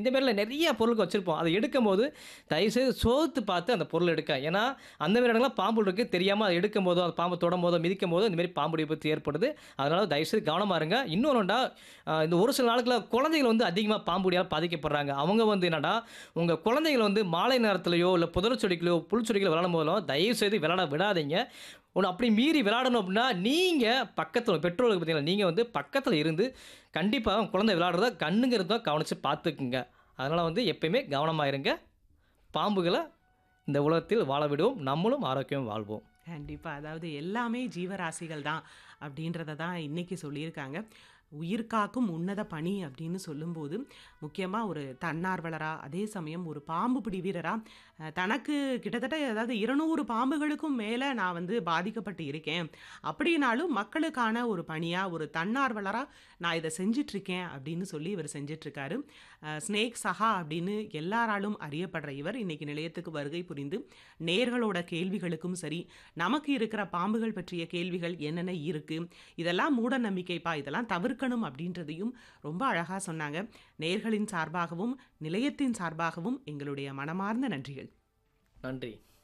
இந்த மாதிரிலாம் நிறைய பொருளுக்கு வச்சுருப்போம் அதை எடுக்கும்போது தயவுசெய்து சோத்து பார்த்து அந்த பொருள் எடுக்க ஏன்னா அந்த மாதிரி இடங்கள்லாம் பாம்பு இருக்குது தெரியாமல் அதை எடுக்கும் போதோ அந்த பாம்பை தொடும் போதோ மிதிக்கும் போதோ இந்த மாதிரி பாம்பு விபத்து ஏற்படுது அதனால் தயவுசெய்து கவனமாக இருங்க இன்னொன்றுண்டா இந்த ஒரு சில நாளுக்குள்ள குழந்தைகள் வந்து அதிகமாக பாம்புடியால் பாதிக்கப்படுறாங்க அவங்க வந்து என்னடா உங்கள் குழந்தைகள் வந்து மாலை நேரத்துலையோ இல்லை புதர் செடிகளோ புல் செடிகளோ விளையாடும் போதோ தயவுசெய்து விளையாட விடாதீங்க ஒன்று அப்படி மீறி விளையாடணும் அப்படின்னா நீங்கள் பக்கத்தில் பெட்ரோலுக்கு பார்த்தீங்கன்னா நீங்கள் வந்து பக்கத்தில் இருந்து கண்டிப்பாக குழந்தை விளையாடுறத கண்ணுங்கிறத கவனித்து பார்த்துக்குங்க அதனால் வந்து எப்பயுமே கவனமாக இருங்க பாம்புகளை இந்த உலகத்தில் வாழ விடுவோம் நம்மளும் ஆரோக்கியம் வாழ்வோம் கண்டிப்பா அதாவது எல்லாமே ஜீவராசிகள் தான் அப்படின்றத தான் இன்னைக்கு சொல்லியிருக்காங்க உயிர் காக்கும் உன்னத பணி அப்படின்னு சொல்லும்போது முக்கியமாக ஒரு தன்னார்வலரா அதே சமயம் ஒரு பாம்பு பிடி வீரரா அஹ், தனக்கு கிட்டத்தட்ட அதாவது இருநூறு பாம்புகளுக்கும் மேலே நான் வந்து பாதிக்கப்பட்டு இருக்கேன் அப்படின்னாலும் மக்களுக்கான ஒரு பணியாக ஒரு தன்னார்வலரா நான் இதை செஞ்சிட்ருக்கேன் அப்படின்னு சொல்லி இவர் செஞ்சிட்ருக்காரு ஸ்னேக் சஹா அப்படின்னு எல்லாராலும் அறியப்படுற இவர் இன்னைக்கு நிலையத்துக்கு வருகை புரிந்து நேர்களோட கேள்விகளுக்கும் சரி நமக்கு இருக்கிற பாம்புகள் பற்றிய கேள்விகள் என்னென்ன இருக்கு இதெல்லாம் மூட நம்பிக்கைப்பா இதெல்லாம் தவிர்க்கணும் அப்படின்றதையும் ரொம்ப அழகா சொன்னாங்க நேர்களின் சார்பாகவும் நிலையத்தின் சார்பாகவும் எங்களுடைய மனமார்ந்த நன்றிகள் நன்றி